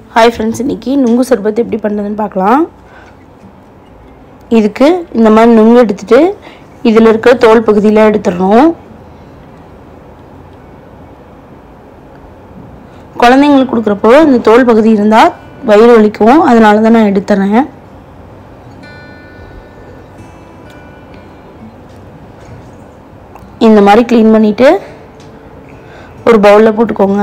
hi friends இன்றைக்கி நுங்கு சர்பத் எப்படி பண்ணுறதுன்னு பார்க்கலாம் இதுக்கு இந்த மாதிரி நுங்கு எடுத்துட்டு இதில் இருக்கிற தோல் பகுதியில் எடுத்துடணும் குழந்தைங்களுக்கு கொடுக்குறப்போ இந்த தோல் பகுதி இருந்தால் வயிறு வலிக்கும் அதனால தான் நான் எடுத்துறேன் இந்த மாதிரி க்ளீன் பண்ணிவிட்டு ஒரு பவுலில் போட்டுக்கோங்க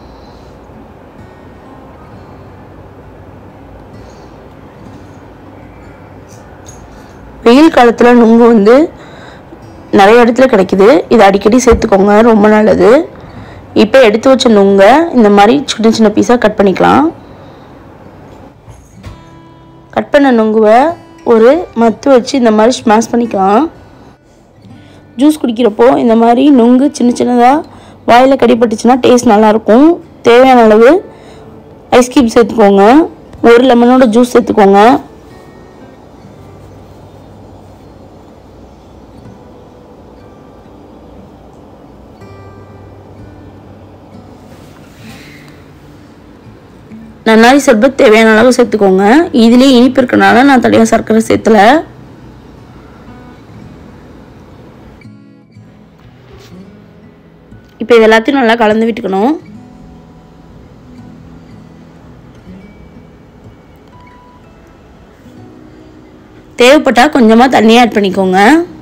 வெயில் காலத்தில் நுங்கு வந்து நிறைய இடத்துல கிடைக்குது இது அடிக்கடி சேர்த்துக்கோங்க ரொம்ப நல்லது இப்போ எடுத்து வச்ச நுங்கை இந்த மாதிரி சின்ன சின்ன பீஸாக கட் பண்ணிக்கலாம் கட் பண்ண நுங்குவை ஒரு மத்து வச்சு இந்த மாதிரி ஸ்மாஷ் பண்ணிக்கலாம் ஜூஸ் குடிக்கிறப்போ இந்த மாதிரி நுங்கு சின்ன சின்னதாக வாயில் கடிப்பட்டுச்சுன்னா டேஸ்ட் நல்லாயிருக்கும் தேவையான அளவு ஐஸ் கியூப் சேர்த்துக்கோங்க ஒரு லெமனோட ஜூஸ் சேர்த்துக்கோங்க நன்னாரி சர்பத் தேவையான அளவு சேர்த்துக்கோங்க இதுலேயே இனிப்பு இருக்கனால நான் தனியாக சர்க்கரை சேர்த்தல இப்போ இது எல்லாத்தையும் நல்லா கலந்து விட்டுக்கணும் தேவைப்பட்டால் கொஞ்சமாக தண்ணி ஆட் பண்ணிக்கோங்க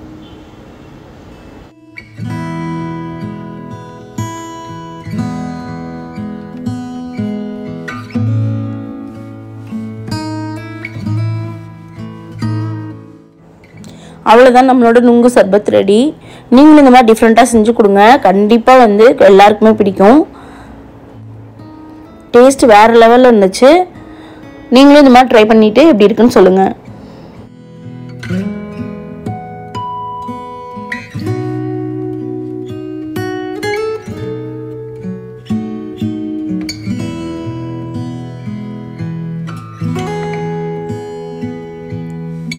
அவ்வளோதான் நம்மளோட நுங்கு சர்பத் ரெடி நீங்களும் இந்த மாதிரி டிஃப்ரெண்ட்டாக செஞ்சு கொடுங்க கண்டிப்பாக வந்து எல்லாருக்குமே பிடிக்கும் டேஸ்ட் வேறு லெவலில் இருந்துச்சு நீங்களும் இந்த மாதிரி ட்ரை பண்ணிவிட்டு எப்படி இருக்குன்னு சொல்லுங்கள்